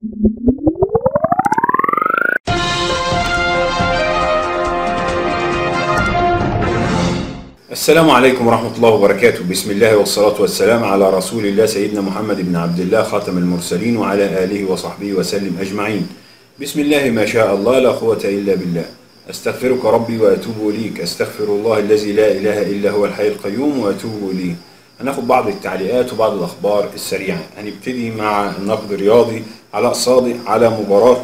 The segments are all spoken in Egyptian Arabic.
السلام عليكم ورحمة الله وبركاته بسم الله والصلاة والسلام على رسول الله سيدنا محمد بن عبد الله خاتم المرسلين وعلى آله وصحبه وسلم أجمعين بسم الله ما شاء الله لا قوة إلا بالله أستغفرك ربي وأتوب إليك أستغفر الله الذي لا إله إلا هو الحي القيوم وأتوب إليه هناخد بعض التعليقات وبعض الأخبار السريعة هنبتدي مع النقد الرياضي علاء صادق على مباراة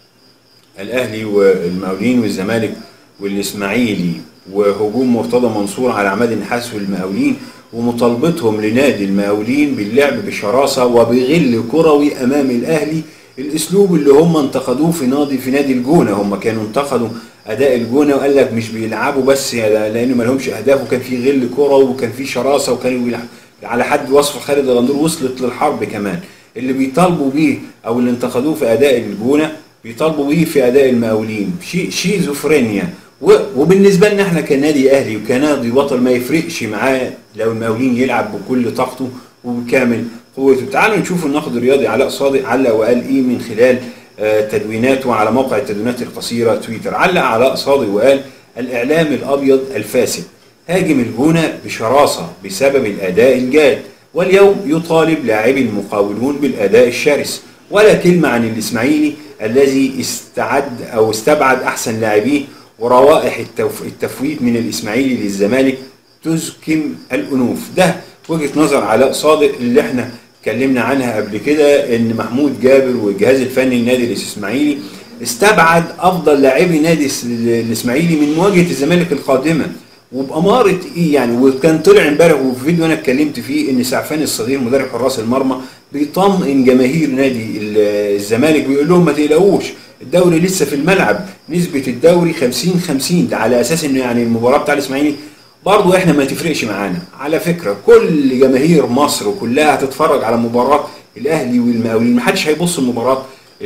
الأهلي والمقاولين والزمالك والإسماعيلي وهجوم مرتضى منصور على عماد النحاس والمقاولين ومطالبتهم لنادي المقاولين باللعب بشراسة وبغل كروي أمام الأهلي الأسلوب اللي هم انتقدوه في نادي في نادي الجونة هم كانوا انتقدوا أداء الجونة وقال لك مش بيلعبوا بس لأنه ما لهمش أهداف وكان في غل كروي وكان في شراسة وكانوا بيلعبوا على حد وصف خالد الغندور وصلت للحرب كمان اللي بيطالبوا بيه أو اللي انتقدوه في أداء الجونة بيطالبوا بيه في أداء المقاولين شيء شيزوفرينيا وبالنسبه لنا احنا كنادي اهلي وكنادي بطل ما يفرقش معاه لو المقاولين يلعب بكل طاقته وبكامل قوته تعالوا نشوف الناقد الرياضي علاء صادق علق وقال ايه من خلال تدويناته على موقع التدوينات القصيره تويتر علق علاء صادق وقال الاعلام الابيض الفاسد هاجم الجونه بشراسه بسبب الاداء الجاد واليوم يطالب لاعبي المقاولون بالاداء الشرس ولا كلمه عن الاسماعيلي الذي استعد او استبعد احسن لاعبيه وروائح التفويت من الاسماعيلي للزمالك تزكم الانوف ده وجهه نظر علاء صادق اللي احنا اتكلمنا عنها قبل كده ان محمود جابر والجهاز الفني للنادي الاسماعيلي استبعد افضل لاعبي نادي الاسماعيلي من مواجهه الزمالك القادمه وباماره ايه يعني وكان طلع امبارح وفي فيديو انا اتكلمت فيه ان سعفان الصغير مدرب حراس المرمى بيطمئن جماهير نادي الزمالك بيقول لهم ما تقلقوش الدوري لسه في الملعب نسبة الدوري 50 50 ده على اساس انه يعني المباراة بتاع الاسماعيلي برضه احنا ما تفرقش معانا على فكرة كل جماهير مصر كلها هتتفرج على مباراة الاهلي والمقاولين محدش هيبص المباراة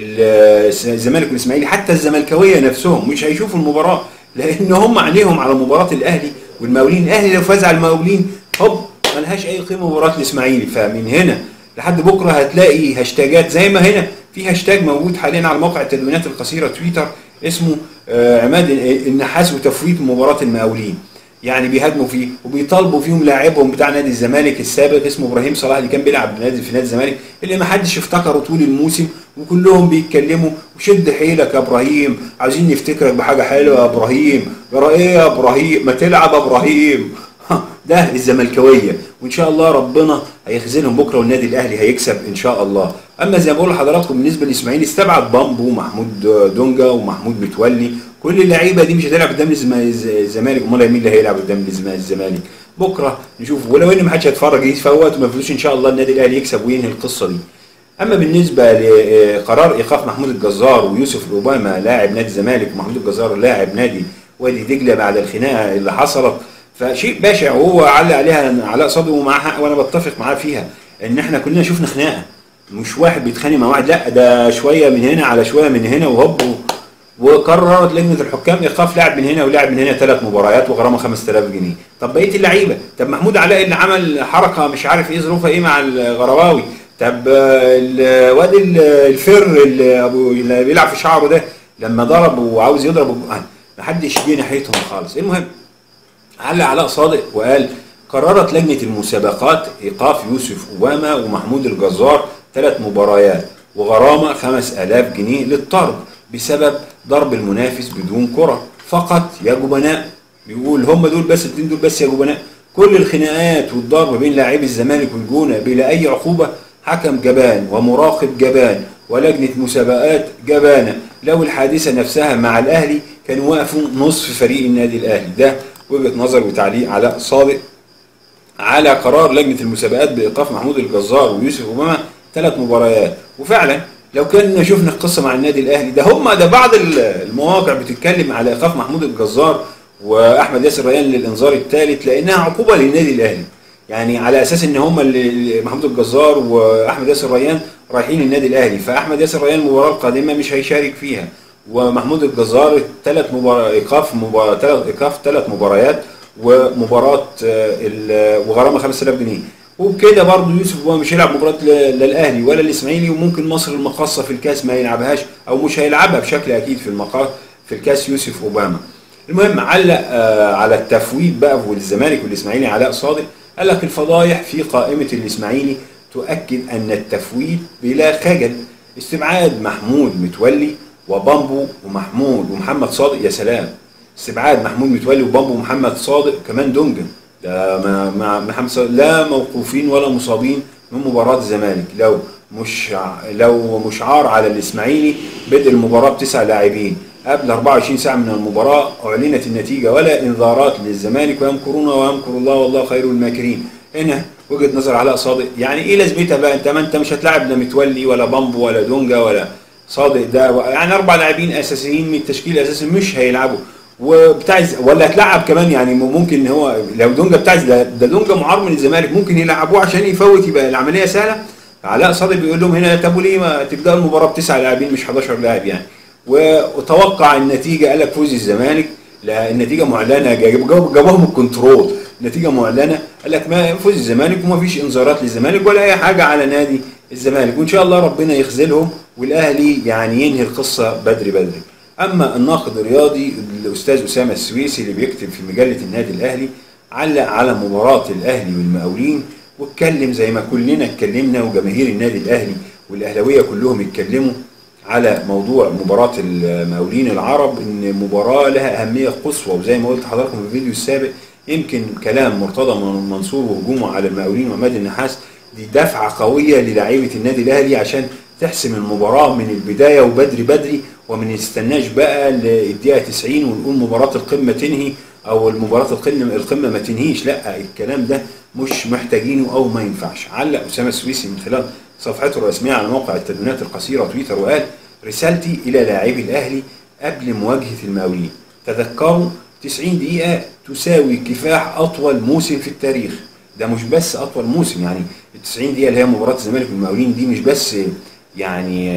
الزمالك والاسماعيلي حتى الزملكاوية نفسهم مش هيشوفوا المباراة لان هم عينيهم على مباراة الاهلي والمقاولين الاهلي لو فاز على المقاولين هوب ملهاش اي قيمة مباراة الاسماعيلي فمن هنا لحد بكره هتلاقي هاشتاجات زي ما هنا في هاشتاج موجود حاليا على موقع التدوينات القصيره تويتر اسمه عماد النحاس وتفويت مباراه المقاولين يعني بيهاجموا فيه وبيطالبوا فيهم لاعبهم بتاع نادي الزمالك السابق اسمه ابراهيم صلاح اللي كان بيلعب نادي في نادي الزمالك اللي ما حدش افتكره طول الموسم وكلهم بيتكلموا وشد حيلك يا ابراهيم عايزين نفتكرك بحاجه حلوه يا ابراهيم يا ايه يا ابراهيم ما تلعب يا ابراهيم ده الزملكاويه وان شاء الله ربنا هيخزنهم بكره والنادي الاهلي هيكسب ان شاء الله اما زي ما بقول لحضراتكم بالنسبه للاسماعيلي استبعد بامبو ومحمود دونجا ومحمود متولي كل اللعيبه دي مش هتلعب قدام الزمالك امال مين اللي هيلعب قدام الزمالك بكره نشوف ولو ان ما حدش هيتفرج يفوت وما فيش ان شاء الله النادي الاهلي يكسب وينهي القصه دي اما بالنسبه لقرار ايقاف محمود الجزار ويوسف اوباما لاعب نادي الزمالك ومحمود الجزار لاعب نادي وادي دجله بعد الخناقه اللي حصلت فشيء بشع وهو علق عليها علاء صادق ومعاه حق وانا بتفق معاه فيها ان احنا كلنا شفنا خناقه مش واحد بيتخانق مع واحد لا ده شويه من هنا على شويه من هنا وهوب وقررت لجنه الحكام ايقاف لاعب من هنا ولاعب من هنا ثلاث مباريات وغرامه 5000 جنيه طب بقيه اللعيبه طب محمود علاء اللي عمل حركه مش عارف ايه ظروفها ايه مع الغرواوي طب الواد الفر اللي ابو اللي بيلعب في شعره ده لما ضرب وعاوز يضرب ما حدش جه ناحيتهم خالص المهم علق علاء صادق وقال قررت لجنة المسابقات إيقاف يوسف أوباما ومحمود الجزار ثلاث مباريات وغرامة 5000 جنيه للطرد بسبب ضرب المنافس بدون كرة فقط يا جبناء بيقول هم دول بس الاثنين دول بس يا جبناء كل الخناقات والضرب بين لاعبي الزمالك والجونة بلا أي عقوبة حكم جبان ومراقب جبان ولجنة مسابقات جبانة لو الحادثة نفسها مع الأهلي كانوا وقفوا نصف فريق النادي الأهلي ده وجهه نظر وتعليق علاء صادق على قرار لجنه المسابقات بايقاف محمود الجزار ويوسف اوباما ثلاث مباريات وفعلا لو كنا شفنا القصه مع النادي الاهلي ده هم ده بعض المواقع بتتكلم على ايقاف محمود الجزار واحمد ياسر ريان للانذار الثالث لانها عقوبه للنادي الاهلي يعني على اساس ان هم اللي محمود الجزار واحمد ياسر ريان رايحين النادي الاهلي فاحمد ياسر ريان المباراه القادمه مش هيشارك فيها ومحمود الجزار ثلاث مبار... ايقاف مبار... ثلاث ايقاف ثلاث مباريات ومباراه وغرامه 5000 جنيه وبكده برضه يوسف هو مش هيلعب مباراه ل- لا الاهلي ولا الاسماعيلي وممكن مصر المقاصه في الكاس ما يلعبهاش او مش هيلعبها بشكل اكيد في المقا في الكاس يوسف اوباما المهم علق آه على التفويض بقى والزمالك والاسماعيلي علاء صادق قال لك الفضايح في قائمه الاسماعيلي تؤكد ان التفويض بلا خجل استبعاد محمود متولي وبامبو ومحمود ومحمد صادق يا سلام استبعاد محمود متولي وبامبو ومحمد صادق كمان دونجن ده مع مع محمد صادق لا موقوفين ولا مصابين من مباراة الزمالك لو مش ع- لو مشعار على الاسماعيلي بدء المباراة بتسع لاعبين قبل 24 ساعة من المباراة أعلنت النتيجة ولا إنذارات للزمالك ويمكرون ويمكر الله والله خير الماكرين هنا وجهة نظر علاء صادق يعني إيه لازمتها بقى أنت ما أنت مش هتلاعب لا متولي ولا بامبو ولا دونجا ولا صادق ده يعني أربع لاعبين أساسيين من التشكيل الأساسي مش هيلعبوا وبتاع الز- ولا هتلعب كمان يعني ممكن ان هو لو دونجا بتاع الز- ده, ده دونجا معار من الزمالك ممكن يلعبوه عشان يفوت يبقى العمليه سهله علاء صادق بيقول لهم هنا طب وليه ما تبداوا المباراه بتسع لاعبين مش 11 لاعب يعني وتوقع النتيجه قال لك فوز الزمالك لا النتيجه معلنه جاب- جاب- جابوهم الكنترول النتيجه معلنه قال لك ما فوز الزمالك وما فيش انذارات للزمالك ولا اي حاجه على نادي الزمالك وان شاء الله ربنا يخذلهم والاهلي يعني ينهي القصه بدري بدري اما الناقد الرياضي الاستاذ اسامه السويسي اللي بيكتب في مجله النادي الاهلي علق على مباراه الاهلي والمقاولين واتكلم زي ما كلنا اتكلمنا وجماهير النادي الاهلي والاهلاويه كلهم اتكلموا على موضوع مباراة المقاولين العرب ان مباراة لها اهمية قصوى وزي ما قلت لحضراتكم في الفيديو السابق يمكن كلام مرتضى منصور وهجومه على المقاولين وعماد النحاس دي دفعة قوية للاعيبة النادي الاهلي عشان تحسم المباراة من البداية وبدري بدري وما نستناش بقى للدقيقة 90 ونقول مباراة القمة تنهي او المباراة القمة القمة ما تنهيش لا الكلام ده مش محتاجينه او ما ينفعش علق اسامة السويسي من خلال صفحته الرسمية على موقع التدوينات القصيرة تويتر وقال رسالتي إلى لاعبي الأهلي قبل مواجهة المقاولين تذكروا 90 دقيقة تساوي كفاح أطول موسم في التاريخ ده مش بس أطول موسم يعني ال 90 دقيقة اللي هي مباراة الزمالك والمقاولين دي مش بس يعني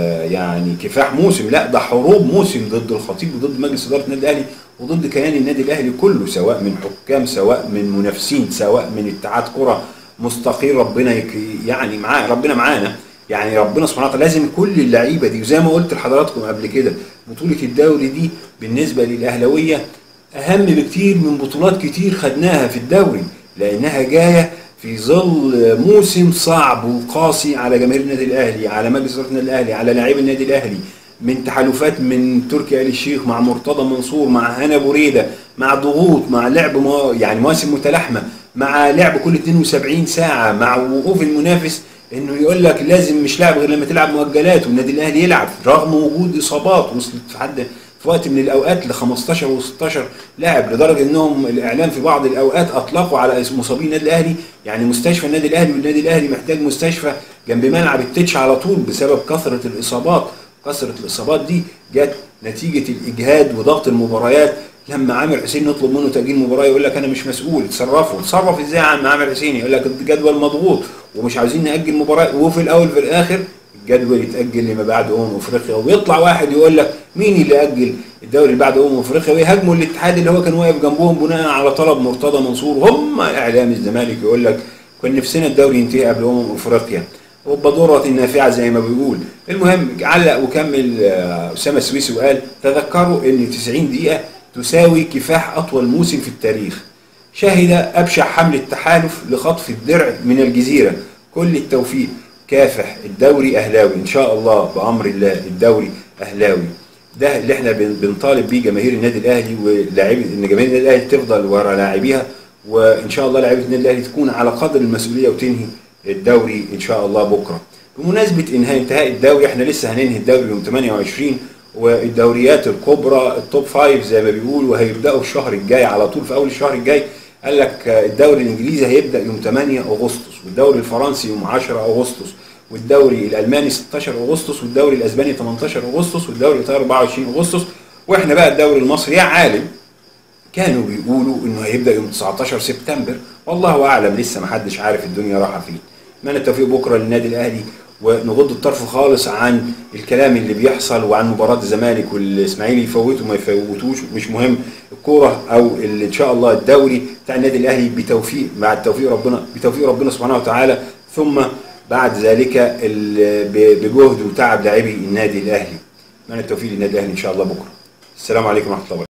يعني كفاح موسم لا ده حروب موسم ضد الخطيب وضد مجلس إدارة النادي الأهلي وضد كيان النادي الأهلي كله سواء من حكام سواء من منافسين سواء من اتحاد كرة مستقيل ربنا يك يعني معاه ربنا معانا يعني ربنا سبحانه وتعالى لازم كل اللعيبه دي وزي ما قلت لحضراتكم قبل كده بطوله الدوري دي بالنسبه للاهلاويه اهم بكتير من بطولات كتير خدناها في الدوري لانها جايه في ظل موسم صعب وقاسي على جماهير النادي الاهلي على مجلس اداره النادي الاهلي على لاعبي النادي الاهلي من تحالفات من تركي آل الشيخ مع مرتضى منصور مع هنا بريده مع ضغوط مع لعب مو يعني مواسم متلاحمه مع لعب كل 72 ساعه مع وقوف المنافس انه يقول لك لازم مش لاعب غير لما تلعب مؤجلات والنادي الاهلي يلعب رغم وجود اصابات وصلت في حد في وقت من الاوقات ل 15 و16 لاعب لدرجه انهم الاعلام في بعض الاوقات اطلقوا على اسم مصابين النادي الاهلي يعني مستشفى النادي الاهلي والنادي الاهلي محتاج مستشفى جنب ملعب التتش على طول بسبب كثره الاصابات كثره الاصابات دي جت نتيجه الاجهاد وضغط المباريات لما عامر حسين نطلب منه تاجيل مباراه يقول لك انا مش مسؤول اتصرفوا اتصرف ازاي يا عم عامر حسين يقول لك الجدول مضغوط ومش عايزين ناجل مباراه وفي الاول في الاخر الجدول يتاجل لما بعد امم افريقيا ويطلع واحد يقول لك مين اللي اجل الدوري اللي بعد امم افريقيا ويهاجموا الاتحاد اللي هو كان واقف جنبهم بناء على طلب مرتضى منصور هم اعلام الزمالك يقول لك كان نفسنا الدوري ينتهي قبل امم افريقيا وبضرة نافعة زي ما بيقول المهم علق وكمل أسامة السويسي وقال تذكروا أن 90 دقيقة تساوي كفاح أطول موسم في التاريخ شهد أبشع حملة تحالف لخطف الدرع من الجزيرة كل التوفيق كافح الدوري أهلاوي إن شاء الله بأمر الله الدوري أهلاوي ده اللي احنا بنطالب بيه جماهير النادي الاهلي ولاعيبه ان جماهير النادي الاهلي تفضل ورا لاعبيها وان شاء الله لاعيبه النادي الاهلي تكون على قدر المسؤوليه وتنهي الدوري ان شاء الله بكره. بمناسبه انهاء انتهاء الدوري احنا لسه هننهي الدوري يوم 28 والدوريات الكبرى التوب فايف زي ما بيقولوا وهيبداوا الشهر الجاي على طول في اول الشهر الجاي قال لك الدوري الانجليزي هيبدا يوم 8 اغسطس والدوري الفرنسي يوم 10 اغسطس والدوري الالماني 16 اغسطس والدوري الاسباني 18 اغسطس والدوري الايطالي 24 اغسطس واحنا بقى الدوري المصري يا عالم كانوا بيقولوا انه هيبدا يوم 19 سبتمبر والله اعلم لسه ما حدش عارف الدنيا رايحه فين اتمنى التوفيق بكره للنادي الاهلي ونغض الطرف خالص عن الكلام اللي بيحصل وعن مباراه الزمالك والاسماعيلي يفوتوا ما يفوتوش مش مهم الكوره او ان شاء الله الدوري بتاع النادي الاهلي بتوفيق مع التوفيق ربنا بتوفيق ربنا سبحانه وتعالى ثم بعد ذلك بجهد وتعب لاعبي النادي الاهلي. اتمنى التوفيق للنادي الاهلي ان شاء الله بكره. السلام عليكم ورحمه الله وبركاته.